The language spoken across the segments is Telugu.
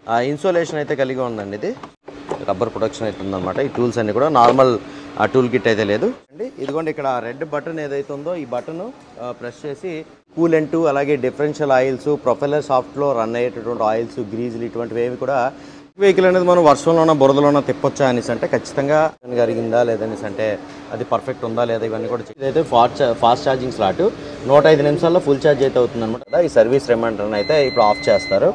ఇన్సోలేషన్ అయితే కలిగి ఉందండి ఇది రబ్బర్ ప్రొడక్షన్ అయితే ఉందన్నమాట ఈ టూల్స్ అన్ని కూడా నార్మల్ ఆ టూల్ కిట్ అయితే లేదు అండి ఇదిగోండి ఇక్కడ రెడ్ బటన్ ఏదైతే ఉందో ఈ బటన్ ప్రెస్ చేసి కూలెంట్ అలాగే డిఫరెన్షియల్ ఆయిల్స్ ప్రొఫెలర్ సాఫ్ట్లో రన్ అయ్యేటటువంటి ఆయిల్స్ గ్రీజులు ఇటువంటివి ఏవి కూడా వెహికల్ అనేది మనం వర్షంలోన బురదలోన తిప్పొచ్చా అనేసి అంటే ఖచ్చితంగా జరిగిందా లేదనేసి అంటే అది పర్ఫెక్ట్ ఉందా లేదా ఇవన్నీ కూడా చెక్ ఇదైతే ఫాస్ట్ ఫాస్ట్ ఛార్జింగ్ స్లాట్ నూట ఐదు నిమిషాల్లో ఫుల్ ఛార్జ్ అయితే అవుతుంది అనమాట ఈ సర్వీస్ రిమైండర్ అయితే ఇప్పుడు ఆఫ్ చేస్తారు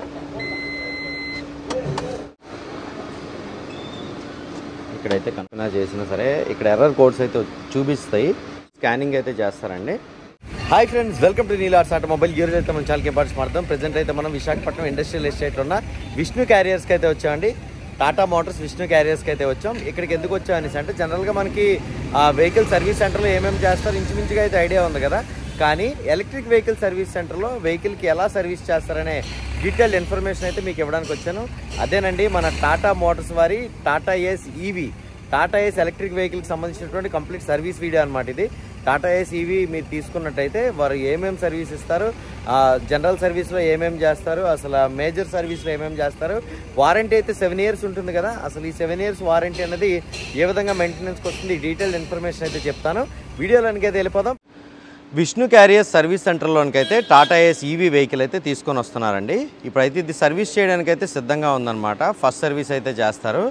ఇక్కడైతే కన్ఫర్మ్ చేసినా సరే ఇక్కడ ఎర్రర్ కోడ్స్ అయితే చూపిస్తాయి స్కానింగ్ అయితే చేస్తారండి hi friends welcome to Neelars automobile ఈ రోజు అయితే మనం చాలా ఇంపార్టెన్స్ మాట్లాడదాం ప్రెసెంట్ అయితే మనం విశాఖపట్నం ఇండస్ట్రియల్ ఎస్టేట్లో ఉన్న విష్ణు క్యారియర్స్కి అయితే వచ్చామండి టాటా మోటార్స్ విష్ణు క్యారియర్స్కి అయితే వచ్చాం ఇక్కడికి ఎందుకు వచ్చాం అనేసి అంటే జనరల్గా మనకి వెహికల్ సర్వీస్ సెంటర్లో ఏమేమి చేస్తారు ఇంచుమించుగా అయితే ఐడియా ఉంది కదా కానీ ఎలక్ట్రిక్ వెహికల్ సర్వీస్ సెంటర్లో వెహికల్కి ఎలా సర్వీస్ చేస్తారనే డీటెయిల్డ్ ఇన్ఫర్మేషన్ అయితే మీకు ఇవ్వడానికి వచ్చాను అదేనండి మన టాటా మోటార్స్ వారి Tata Ace EV Tata Ace electric వెహికల్కి సంబంధించినటువంటి కంప్లీట్ సర్వీస్ వీడియో అనమాట ఇది టాటా ఏస్ ఈవీ మీరు తీసుకున్నట్టయితే వారు ఏమేమి సర్వీస్ ఇస్తారు ఆ, జనరల్ సర్వీస్లో ఏమేమి చేస్తారు అసలు మేజర్ సర్వీస్లో ఏమేమి చేస్తారు వారంటీ అయితే సెవెన్ ఇయర్స్ ఉంటుంది కదా అసలు ఈ సెవెన్ ఇయర్స్ వారంటీ అనేది ఏ విధంగా మెయింటెనెన్స్కి వస్తుంది డీటెయిల్ ఇన్ఫర్మేషన్ అయితే చెప్తాను వీడియోలోనికి అయితే వెళ్ళిపోదాం విష్ణు క్యారియర్స్ సర్వీస్ సెంటర్లోనికి అయితే టాటా ఏస్ ఈవీ వెహికల్ అయితే తీసుకొని వస్తున్నారండి ఇప్పుడైతే ఇది సర్వీస్ చేయడానికి అయితే సిద్ధంగా ఉందన్నమాట ఫస్ట్ సర్వీస్ అయితే చేస్తారు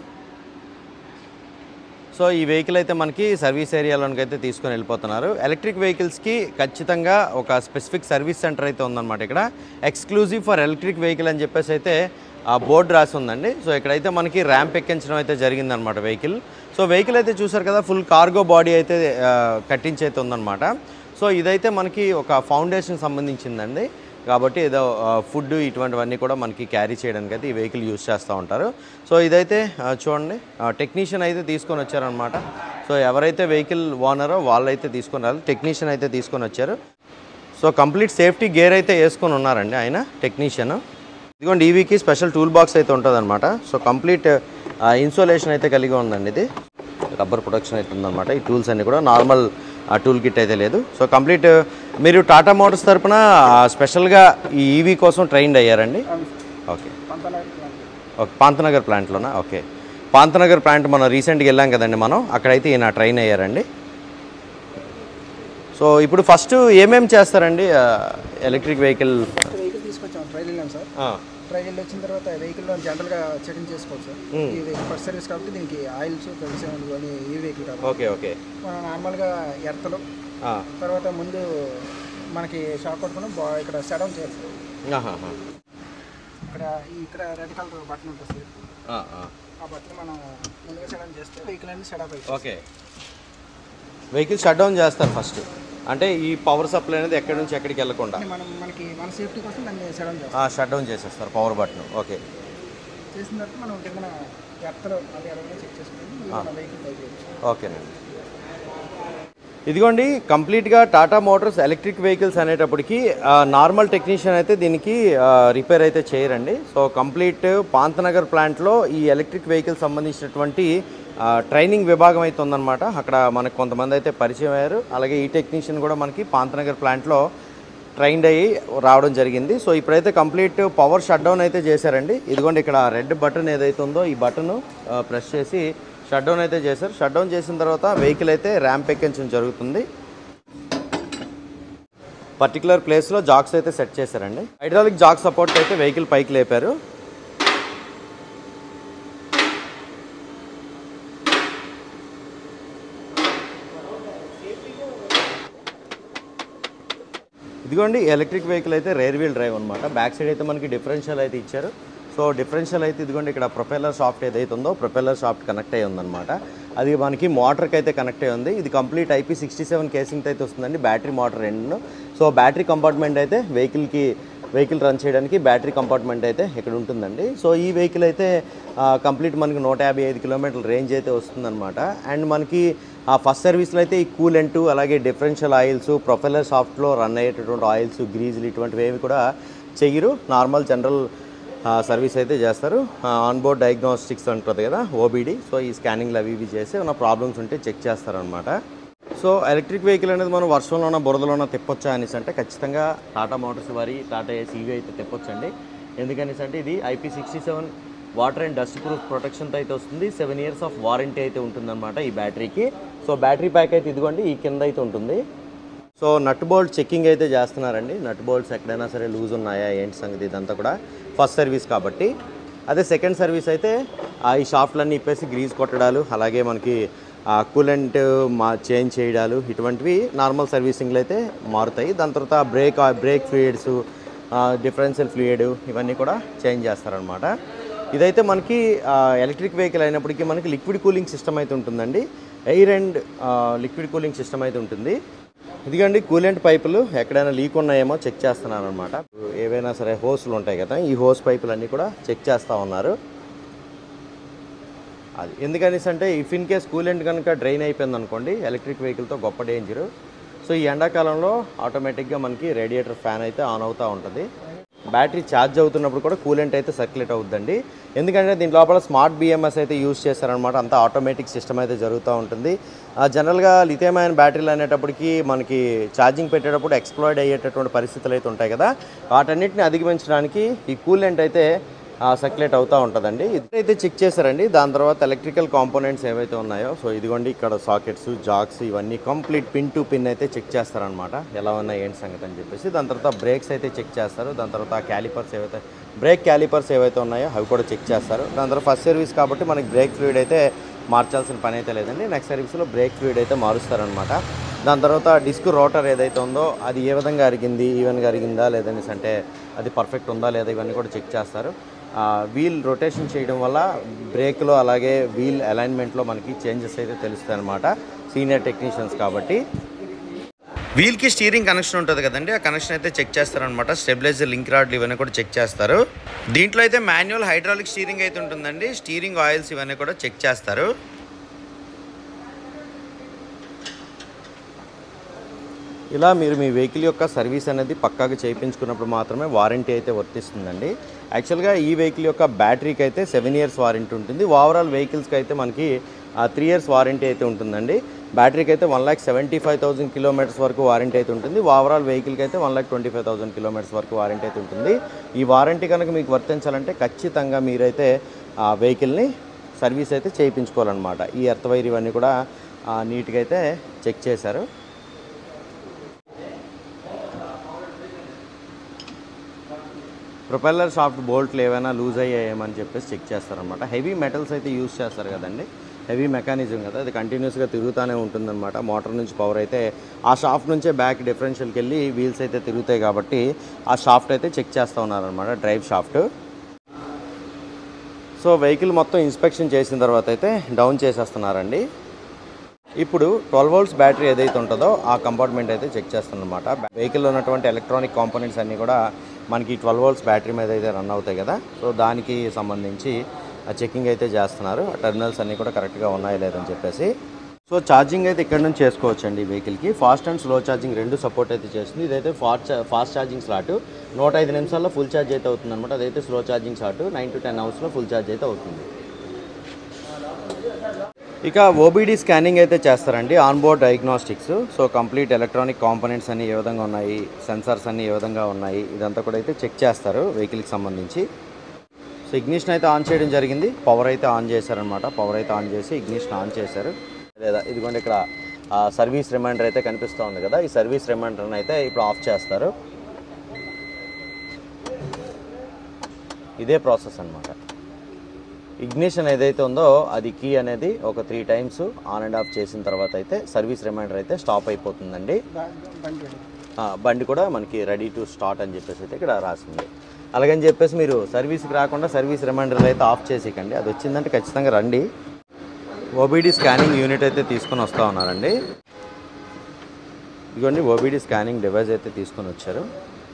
సో ఈ వెహికల్ అయితే మనకి సర్వీస్ ఏరియాలోనికి అయితే తీసుకొని వెళ్ళిపోతున్నారు ఎలక్ట్రిక్ వెహికల్స్కి ఖచ్చితంగా ఒక స్పెసిఫిక్ సర్వీస్ సెంటర్ అయితే ఉందన్నమాట ఇక్కడ ఎక్స్క్లూజివ్ ఫర్ ఎలక్ట్రిక్ వెహికల్ అని చెప్పేసి అయితే ఆ బోర్డు రాసి ఉందండి సో ఇక్కడైతే మనకి ర్యాంప్ ఎక్కించడం అయితే జరిగిందనమాట వెహికల్ సో వెహికల్ అయితే చూసారు కదా ఫుల్ కార్గో బాడీ అయితే ఆ, కట్టించి అయితే ఉందన్నమాట సో ఇదైతే మనకి ఒక ఫౌండేషన్ సంబంధించిందండి కాబట్టి ఏదో ఫుడ్ ఇటువంటివన్నీ కూడా మనకి క్యారీ చేయడానికి అయితే ఈ వెహికల్ యూస్ చేస్తూ ఉంటారు సో ఇదైతే ఆ, చూడండి టెక్నీషియన్ అయితే తీసుకొని వచ్చారనమాట సో ఎవరైతే వెహికల్ ఓనరో వాళ్ళైతే తీసుకొని రాలి టెక్నీషియన్ అయితే తీసుకొని వచ్చారు సో కంప్లీట్ సేఫ్టీ గేర్ అయితే వేసుకొని ఉన్నారండి ఆయన టెక్నీషియన్ ఇదిగోండి ఈవీకి స్పెషల్ టూల్ బాక్స్ అయితే ఉంటుందన్నమాట సో కంప్లీట్ ఇన్సోలేషన్ అయితే కలిగి ఉందండి ఇది రబ్బర్ ప్రొడక్షన్ అయితే ఉందన్నమాట ఈ టూల్స్ అన్ని కూడా నార్మల్ టూల్ కిట్ అయితే లేదు సో కంప్లీట్ మీరు టాటా మోటార్స్ తరపున స్పెషల్గా ఈ ఈవీ కోసం ట్రైన్డ్ అయ్యారండి ఓకే ఓకే పాంతనగర్ ప్లాంట్లోనా ఓకే పాంతనగర్ ప్లాంట్ మనం రీసెంట్గా వెళ్ళాం కదండి మనం అక్కడైతే ఈయన ట్రైన్ అయ్యారండి సో ఇప్పుడు ఫస్ట్ ఏమేమి చేస్తారండి ఎలక్ట్రిక్ వెహికల్ వెహికల్ తీసుకొచ్చాం ట్రైల్ వెళ్ళాం సార్ ట్రైల్ వెళ్ళి వచ్చిన తర్వాత వెహికల్లో జనరల్గా చెకింగ్ చేసుకోవచ్చు సార్ ఇది ఫస్ట్ సర్వీస్ కాబట్టి దీనికి ఆయిల్స్ తెలిసేమని కానీ ఈ వెహికల్ కాబట్టి ఓకే ఓకే మనం నార్మల్గా ఎర్తలు తర్వాత ముందు మనకి షాక్ కొట్టుకుని బా ఇక్కడ సెడౌన్ చేయాలి సార్ ఇక్కడ ఈ ఇక్కడ రెడ్ కలర్ బటన్ ఉంటుంది సార్ ఆ బటన్ మనం ముందుగా సెడౌన్ చేస్తే వెహికల్ అనేది సెడప్ అవుతుంది ఓకే వెహికల్ షట్ డౌన్ చేస్తారు ఫస్ట్ అంటే ఈ పవర్ సప్లై అనేది ఎక్కడి నుంచి ఎక్కడికి వెళ్ళకుండా అంటే మనం మనకి మన సేఫ్టీ కోసం దాన్ని సెడౌన్ చేస్తాం షట్ డౌన్ చేసేస్తారు పవర్ బటన్ ఓకే చేసిన తర్వాత మనం కింద ఎర్తలు అది ఎలా చెక్ చేసుకుని మన వెహికల్ పై చేయొచ్చు ఓకేనండి ఇదిగోండి కంప్లీట్గా టాటా మోటార్స్ ఎలక్ట్రిక్ వెహికల్స్ అనేటప్పటికి ఆ, నార్మల్ టెక్నీషియన్ అయితే దీనికి ఆ, రిపేర్ అయితే చేయరండి సో కంప్లీట్ పాంతనగర్ ప్లాంట్లో ఈ ఎలక్ట్రిక్ వెహికల్ సంబంధించినటువంటి ఆ, ట్రైనింగ్ విభాగం అయితే ఉందన్నమాట అక్కడ మనకు కొంతమంది అయితే పరిచయం అయ్యారు అలాగే ఈ టెక్నీషియన్ కూడా మనకి పాంతనగర్ ప్లాంట్లో ట్రైన్డ్ అయ్యి రావడం జరిగింది సో ఇప్పుడైతే కంప్లీట్ పవర్ షట్ డౌన్ అయితే చేశారండి ఇదిగోండి ఇక్కడ రెడ్ బటన్ ఏదైతే ఉందో ఈ బటన్ ప్రెస్ చేసి షట్ డౌన్ అయితే చేశారు షట్ డౌన్ చేసిన తర్వాత వెహికల్ అయితే ర్యాంప్ ఎక్కించడం జరుగుతుంది పర్టికులర్ ప్లేస్లో జాక్స్ అయితే సెట్ చేశారండి హైడ్రాలిక్ జాక్ సపోర్ట్ అయితే వెహికల్ పైకి లేపారు ఇదిగోండి ఎలక్ట్రిక్ వెహికల్ అయితే రేర్ వీల్ డ్రైవ్ అనమాట బ్యాక్ సైడ్ అయితే మనకి డిఫరెన్షియల్ అయితే ఇచ్చారు సో డిఫరెన్షియల్ అయితే ఇదిగోండి ఇక్కడ ప్రొపెల్లర్ సాఫ్ట్ ఏదైతే ఉందో ప్రొపెల్లర్ సాఫ్ట్ కనెక్ట్ అయ్యి ఉందన్నమాట అది మనకి మోటార్కి అయితే కనెక్ట్ అయ్యి ఉంది ఇది కంప్లీట్ ఐపీ సిక్స్టీ సెవెన్ కేసింగ్తో అయితే వస్తుందండి బ్యాటరీ మోటార్ రెండు సో బ్యాటరీ కంపార్ట్మెంట్ అయితే వెహికల్కి వెహికల్ రన్ చేయడానికి బ్యాటరీ కంపార్ట్మెంట్ అయితే ఇక్కడ ఉంటుందండి సో ఈ వెహికల్ అయితే కంప్లీట్ మనకి నూట యాభై ఐదు కిలోమీటర్ల రేంజ్ అయితే వస్తుందన్నమాట అండ్ మనకి ఆ ఫస్ట్ సర్వీస్లో అయితే ఈ కూలెంట్ అలాగే డిఫరెన్షియల్ ఆయిల్స్ ప్రొఫెల్లర్ సాఫ్ట్లో రన్ అయ్యేటటువంటి ఆయిల్స్ గ్రీజులు ఇటువంటివి ఏవి కూడా చెయ్యరు నార్మల్ జనరల్ సర్వీస్ అయితే చేస్తారు ఆన్ బోర్డ్ డయాగ్నోస్టిక్స్ ఉంటుంది కదా ఓబీడీ సో ఈ స్కానింగ్లు అవి ఇవి చేసి ఏమైనా ప్రాబ్లమ్స్ ఉంటే చెక్ చేస్తారనమాట సో ఎలక్ట్రిక్ వెహికల్ అనేది మనం వర్షంలోన బురదలోన తిప్పొచ్చా అనేసి అంటే ఖచ్చితంగా టాటా మోటార్స్ వారి టాటా ఏసీ ఇవి అయితే తిప్పొచ్చండి ఎందుకనేసి అంటే ఇది IP sixty seven water and dust proof ప్రొటెక్షన్తో అయితే వస్తుంది సెవెన్ ఇయర్స్ ఆఫ్ వారంటీ అయితే ఉంటుందన్నమాట ఈ బ్యాటరీకి సో బ్యాటరీ ప్యాక్ అయితే ఇదిగోండి ఈ కింద అయితే ఉంటుంది సో నట్ బోల్ట్ చెక్కింగ్ అయితే చేస్తున్నారండి నట్ బోల్ట్స్ ఎక్కడైనా సరే లూజ్ ఉన్నాయా ఏంటి సంగతి ఇదంతా కూడా ఫస్ట్ సర్వీస్ కాబట్టి అదే సెకండ్ సర్వీస్ అయితే ఆ ఈ షాఫ్ట్లన్నీ ఇప్పేసి గ్రీజ్ కొట్టడాలు అలాగే మనకి కూలెంట్ మా చేంజ్ చేయడాలు ఇటువంటివి నార్మల్ సర్వీసింగ్లు అయితే మారుతాయి దాని తర్వాత brake brake fluids differential fluid ఇవన్నీ కూడా చేంజ్ చేస్తారనమాట ఇదైతే మనకి ఎలక్ట్రిక్ వెహికల్ అయినప్పటికీ మనకి లిక్విడ్ కూలింగ్ సిస్టమ్ అయితే ఉంటుందండి air and liquid cooling system అయితే ఉంటుంది ఇదిగండి కూలెంట్ పైపులు ఎక్కడైనా లీక్ ఉన్నాయేమో చెక్ చేస్తున్నారు అనమాట ఏవైనా సరే హోస్లు ఉంటాయి కదా ఈ హోస్ పైపులు అన్నీ కూడా చెక్ చేస్తూ ఉన్నారు అది ఎందుకనేసి అంటే ఇఫ్ ఇన్ కేస్ కూలెంట్ కనుక డ్రైన్ అయిపోయింది అనుకోండి ఎలక్ట్రిక్ వెహికల్తో గొప్ప డేంజరు సో ఈ ఎండాకాలంలో ఆటోమేటిక్గా మనకి రేడియేటర్ ఫ్యాన్ అయితే ఆన్ అవుతూ ఉంటుంది బ్యాటరీ ఛార్జ్ అవుతున్నప్పుడు కూడా కూలెంట్ అయితే సర్క్యులేట్ అవుతుందండి ఎందుకంటే దీని లోపల స్మార్ట్ బిఎంఎస్ అయితే యూస్ చేశారనమాట అంతా ఆటోమేటిక్ సిస్టమ్ అయితే జరుగుతూ ఉంటుంది ఆ, జనరల్గా లిథియం అయన్ బ్యాటరీలు అనేటప్పటికి మనకి ఛార్జింగ్ పెట్టేటప్పుడు ఎక్స్ప్లాయిడ్ అయ్యేటటువంటి పరిస్థితులు అయితే ఉంటాయి కదా వాటన్నిటిని అధిగమించడానికి ఈ కూలెంట్ అయితే సర్క్యులేట్ అవుతూ ఉంటుందండి ఇదైతే చెక్ చేశారండి దాని తర్వాత ఎలక్ట్రికల్ కాంపోనెంట్స్ ఏవైతే ఉన్నాయో సో ఇదిగోండి ఇక్కడ సాకెట్స్ జాక్స్ ఇవన్నీ కంప్లీట్ పిన్ టు పిన్ అయితే చెక్ చేస్తారనమాట ఎలా ఉన్నాయి ఏంటి సంగతి అని చెప్పేసి దాని తర్వాత బ్రేక్స్ అయితే చెక్ చేస్తారు దాని తర్వాత క్యాలిపర్స్ ఏవైతే బ్రేక్ క్యాలిపర్స్ ఏవైతే ఉన్నాయో అవి కూడా చెక్ చేస్తారు దాని తర్వాత ఫస్ట్ సర్వీస్ కాబట్టి మనకి బ్రేక్ ఫ్లూయిడ్ అయితే మార్చాల్సిన పని అయితే లేదండి నెక్స్ట్ సర్వీస్లో బ్రేక్ ఫ్లూయిడ్ అయితే మారుస్తారనమాట దాని తర్వాత డిస్క్ రోటర్ ఏదైతే ఉందో అది ఏ విధంగా అరిగింది ఈవెన్గా అరిగిందా లేదనేసి అంటే అది పర్ఫెక్ట్ ఉందా లేదా ఇవన్నీ కూడా చెక్ చేస్తారు వీల్ రొటేషన్ చేయడం వల్ల బ్రేక్లో అలాగే వీల్ అలైన్మెంట్లో మనకి చేంజెస్ అయితే తెలుస్తాయి అనమాట సీనియర్ టెక్నీషియన్స్ కాబట్టి వీల్కి స్టీరింగ్ కనెక్షన్ ఉంటుంది కదండి ఆ కనెక్షన్ అయితే చెక్ చేస్తారనమాట స్టెబిలైజర్ లింక్ రాడ్లు ఇవన్నీ కూడా చెక్ చేస్తారు దీంట్లో అయితే మాన్యువల్ హైడ్రాలిక్ స్టీరింగ్ అయితే ఉంటుందండి స్టీరింగ్ ఆయిల్స్ ఇవన్నీ కూడా చెక్ చేస్తారు ఇలా మీరు మీ వెహికల్ యొక్క సర్వీస్ అనేది పక్కాగా చేయించుకున్నప్పుడు మాత్రమే వారంటీ అయితే వర్తిస్తుందండి యాక్చువల్గా ఈ వెహికల్ యొక్క బ్యాటరీకి అయితే సెవెన్ ఇయర్స్ వారంటీ ఉంటుంది ఓవరాల్ వెహికల్స్కి అయితే మనకి త్రీ ఇయర్స్ వారంటీ అయితే ఉంటుందండి బ్యాటరీకి అయితే one lakh seventy five thousand kilometres వరకు వారంటీ అయితే ఉంటుంది ఓవరాల్ వెహికల్కి అయితే one lakh twenty five thousand kilometres వరకు వారంటీ అయితే ఉంటుంది ఈ వారంటీ కనుక మీకు వర్తించాలంటే ఖచ్చితంగా మీరైతే ఆ వెహికల్ని సర్వీస్ అయితే చేయించుకోవాలన్నమాట ఈ ఎర్త్ వైర్ ఇవన్నీ కూడా ఆ, నీట్గా అయితే చెక్ చేశారు ప్రొపెల్లర్ సాఫ్ట్ బోల్ట్లు ఏమైనా లూజ్ అయ్యాయేమని చెప్పేసి చెక్ చేస్తారనమాట హెవీ మెటల్స్ అయితే యూస్ చేస్తారు కదండి హెవీ మెకానిజం కదా అది కంటిన్యూస్గా తిరుగుతూనే ఉంటుందన్నమాట మోటార్ నుంచి పవర్ అయితే ఆ షాఫ్ట్ నుంచే బ్యాక్ డిఫరెన్షియల్కి వెళ్ళి వీల్స్ అయితే తిరుగుతాయి కాబట్టి ఆ షాఫ్ట్ అయితే చెక్ చేస్తూ ఉన్నారనమాట డ్రైవ్ షాఫ్ట్ సో వెహికల్ మొత్తం ఇన్స్పెక్షన్ చేసిన తర్వాత అయితే డౌన్ చేసేస్తున్నారండి ఇప్పుడు ట్వెల్వ్ వోల్ట్స్ బ్యాటరీ ఏదైతే ఉంటుందో ఆ కంపార్ట్మెంట్ అయితే చెక్ చేస్తుందన్నమాట వెహికల్లో ఉన్నటువంటి ఎలక్ట్రానిక్ కాంపోనెంట్స్ అన్నీ కూడా మనకి ట్వెల్వ్ వోల్ట్స్ బ్యాటరీ మీద అయితే రన్ అవుతాయి కదా సో దానికి సంబంధించి ఆ చెకింగ్ అయితే చేస్తున్నారు ఆ టెర్మినల్స్ అన్నీ కూడా కరెక్ట్గా ఉన్నాయా లేదని చెప్పేసి సో ఛార్జింగ్ అయితే ఇక్కడ నుంచి చేసుకోవచ్చు అండి ఈ వెహికల్కి ఫాస్ట్ అండ్ స్లో ఛార్జింగ్ రెండు సపోర్ట్ అయితే చేస్తుంది ఇదైతే ఫాస్ట్ ఫాస్ట్ ఛార్జింగ్ స్లాట్ నూట ఐదు నిమిషాల్లో ఫుల్ ఛార్జ్ అయితే అవుతుంది అనమాట అదైతే slow charging slot nine to ten అవర్స్లో ఫుల్ ఛార్జ్ అయితే అవుతుంది ఇక ఓబీడీ స్కానింగ్ అయితే చేస్తారండి on board diagnostics so complete electronic components అన్ని ఏ విధంగా ఉన్నాయి సెన్సార్స్ అన్ని ఏ విధంగా ఉన్నాయి ఇదంతా కూడా అయితే చెక్ చేస్తారు వెహికల్కి సంబంధించి సో ఇగ్నిషన్ అయితే ఆన్ చేయడం జరిగింది పవర్ అయితే ఆన్ చేశారనమాట పవర్ అయితే ఆన్ చేసి ఇగ్నిషన్ ఆన్ చేశారు లేదా ఇదిగోండి ఇక్కడ ఆ సర్వీస్ రిమైండర్ అయితే కనిపిస్తూ ఉంది కదా ఈ సర్వీస్ రిమైండర్ని అయితే ఇప్పుడు ఆఫ్ చేస్తారు ఇదే ప్రాసెస్ అన్నమాట ఇగ్నిషన్ ఏదైతే ఉందో అది కీ అనేది ఒక three times on and off చేసిన తర్వాత అయితే సర్వీస్ రిమైండర్ అయితే స్టాప్ అయిపోతుందండి బా- బండి రెడీ. ఆ, బండి కూడా మనకి రెడీ టు స్టార్ట్ అని చెప్పేసి అయితే ఇక్కడ రాసింది అలాగని చెప్పేసి మీరు సర్వీస్కి రాకుండా సర్వీస్ రిమైండర్ అయితే ఆఫ్ చేసేయకండి అది వచ్చిందంటే ఖచ్చితంగా రండి ఓబీడీ స్కానింగ్ యూనిట్ అయితే తీసుకొని వస్తూ ఉన్నారండి ఇదిగోండి ఓబీడీ స్కానింగ్ డివైస్ అయితే తీసుకొని వచ్చారు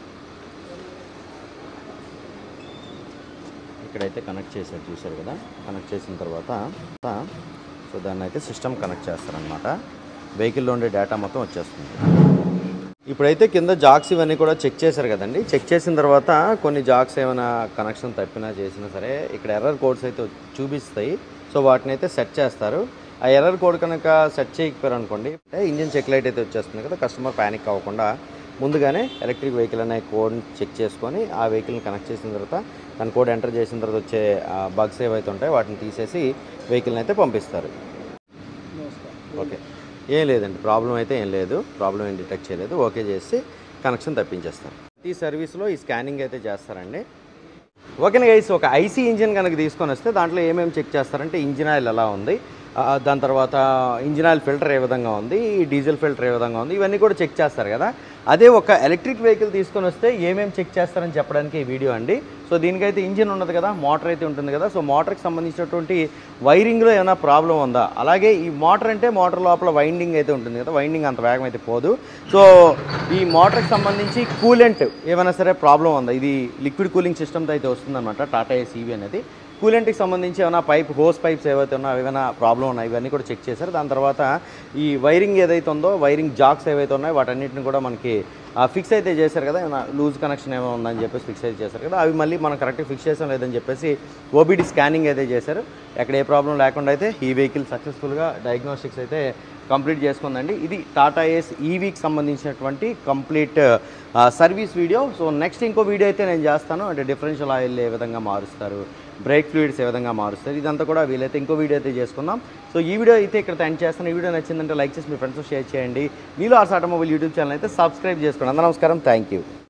ఇక్కడైతే కనెక్ట్ చేశారు చూశారు కదా కనెక్ట్ చేసిన తర్వాత సో దాన్ని అయితే సిస్టమ్ కనెక్ట్ చేస్తారనమాట వెహికల్లో ఉండే డేటా మొత్తం వచ్చేస్తుంది ఇప్పుడైతే కింద జాక్స్ ఇవన్నీ కూడా చెక్ చేశారు కదండి చెక్ చేసిన తర్వాత కొన్ని జాక్స్ ఏమైనా కనెక్షన్ తప్పినా చేసినా సరే ఇక్కడ ఎర్రర్ కోడ్స్ అయితే చూపిస్తాయి సో వాటిని అయితే సెట్ చేస్తారు ఆ ఎర్రర్ కోడ్ కనుక సెట్ చేయకపోయారు అనుకోండి ఇంజిన్ చెక్ లైట్ అయితే వచ్చేస్తుంది కదా కస్టమర్ ప్యానిక్ అవ్వకుండా ముందుగానే ఎలక్ట్రిక్ వెహికల్ అనే కోడ్ చెక్ చేసుకొని ఆ వెహికల్ని కనెక్ట్ చేసిన తర్వాత దాని కోడ్ ఎంటర్ చేసిన తర్వాత వచ్చే బగ్స్ ఏవైతే ఉంటాయో వాటిని తీసేసి వెహికల్ని అయితే పంపిస్తారు ఓకే ఏం లేదండి ప్రాబ్లం అయితే ఏం లేదు ప్రాబ్లం ఏం డిటెక్ట్ చేయలేదు ఓకే చేసి కనెక్షన్ తప్పించేస్తారు ఈ సర్వీస్లో ఈ స్కానింగ్ అయితే చేస్తారండి ఓకే గైస్ ఒక ఐసీ ఇంజిన్ కనుక తీసుకొని వస్తే దాంట్లో ఏమేమి చెక్ చేస్తారంటే ఇంజిన్ ఆయిల్ ఎలా ఉంది ఆ, దాని తర్వాత ఇంజిన్ ఆయిల్ ఫిల్టర్ ఏ విధంగా ఉంది ఈ డీజిల్ ఫిల్టర్ ఏ విధంగా ఉంది ఇవన్నీ కూడా చెక్ చేస్తారు కదా అదే ఒక ఎలక్ట్రిక్ వెహికల్ తీసుకొని వస్తే ఏమేమి చెక్ చేస్తారని చెప్పడానికి ఈ వీడియో అండి సో దీనికైతే ఇంజిన్ ఉన్నది కదా మోటార్ అయితే ఉంటుంది కదా సో మోటార్కి సంబంధించినటువంటి వైరింగ్లో ఏమైనా ప్రాబ్లం ఉందా అలాగే ఈ మోటార్ అంటే మోటార్ లోపల వైండింగ్ అయితే ఉంటుంది కదా వైండింగ్ అంత వేగం అయితే పోదు సో ఈ మోటార్కి సంబంధించి కూలెంట్ ఏమైనా సరే ప్రాబ్లం ఉందా ఇది లిక్విడ్ కూలింగ్ సిస్టమ్తో అయితే వస్తుందన్నమాట టాటా ఏస్ ఈవీ అనేది కూలెంట్కి సంబంధించి ఏమైనా పైప్ హోస్ పైప్స్ ఏవైతే ఉన్నా ఏమైనా ప్రాబ్లం ఉన్నాయి ఇవన్నీ కూడా చెక్ చేశారు దాని తర్వాత ఈ వైరింగ్ ఏదైతే ఉందో వైరింగ్ జాక్స్ ఏవైతే ఉన్నాయో వాటన్నిటిని కూడా మనకి ఫిక్స్ అయితే చేశారు కదా ఏమైనా లూజ్ కనెక్షన్ ఏమైనా ఉందని చెప్పేసి ఫిక్స్ అయితే చేశారు కదా అవి మళ్ళీ మనం కరెక్ట్గా ఫిక్స్ చేసాం లేదని చెప్పేసి ఓబీడీ స్కానింగ్ అయితే చేశారు ఎక్కడ ఏ ప్రాబ్లం లేకుండా అయితే ఈ వెహికల్ సక్సెస్ఫుల్గా డయాగ్నోస్టిక్స్ అయితే కంప్లీట్ చేసుకుందండి ఇది టాటా ఏస్ ఈవీకి సంబంధించినటువంటి complete service video so next ఇంకో వీడియో అయితే నేను చేస్తాను అంటే డిఫరెన్షియల్ ఆయిల్ ఏ విధంగా మారుస్తారు బ్రేక్ ఫ్లూయిడ్స్ ఏ విధంగా మారుస్తారు ఇదంతా కూడా వీలైతే ఇంకో వీడియో అయితే చేసుకుందాం సో ఈ వీడియో అయితే ఇక్కడ ఎండ్ చేస్తాను ఈ వీడియో నచ్చిందంటే లైక్ చేసి మీ ఫ్రెండ్స్ షేర్ చేయండి మీలో ఆర్స్ ఆటోమొబైల్ యూట్యూబ్ ఛానల్ అయితే సబ్స్క్రైబ్ చేసుకోండి అందరూ నమస్కారం థ్యాంక్ యూ